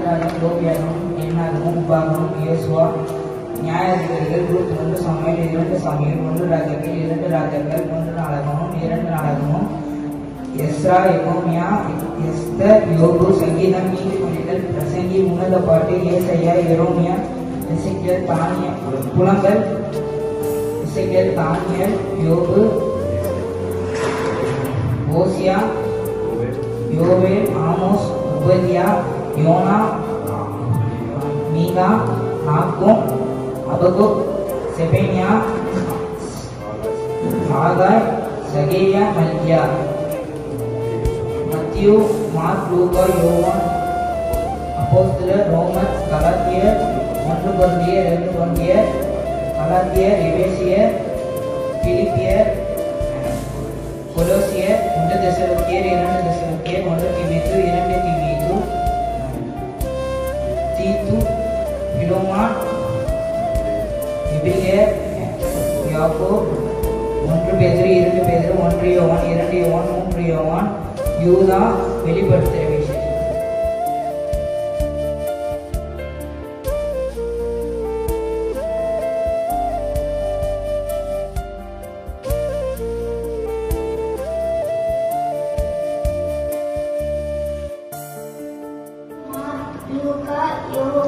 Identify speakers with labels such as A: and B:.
A: மல்கியாலும் லோபியாலும் எண்ணாகவும் உபாகமும் இயேசுவா நியாயாதிபதிகள் ரூத் ஒன்று சமையல் இரண்டு சமையல் ஒன்று ராஜாக்கள் இரண்டு ராஜாக்கள் மூன்று நாடகமும் இரண்டு நாடகமும் எஸ்ரா எகோமியா எஸ்தர் யோகு சங்கீதம் நீதிமொழிகள் பிரசங்கி உன்னத பாட்டு ஏசையா எரோமியா இசைக்கல் தானிய புலங்கள் இசைக்கல் தானியல் யோகு ஓசியா யோவேல் ஆமோஸ் உபதியா யோனா மீகா நாக்கும் அபகுக் செபேனியா ஆகாய் சகேயா மல்கியா மத்தியு மார்க் லூகா யோவான் அப்போஸ்தலர் ரோமர் கலாத்தியர் ஒன்று பொருந்தியர் இரண்டு பொருந்தியர் கலாத்தியர் எபேசியர் பிலிப்பியர் கொலோசியர் ஒன்று தெசலோக்கியர் இரண்டு தெசலோக்கியர் ஒன்று தீமேத்து இரண்டு தீமேத்து தீத்து பிலோமான் எபிலியர் யாக்கோ ஒன்று பேதிரு இரண்டு பேதிரு ஒன்று யோவான் இரண்டு யோவான் மூன்று யோவான் யூதா வெளிப்படுத்துகிற விஷயம்
B: மார்க், லூக்கா, யோவான்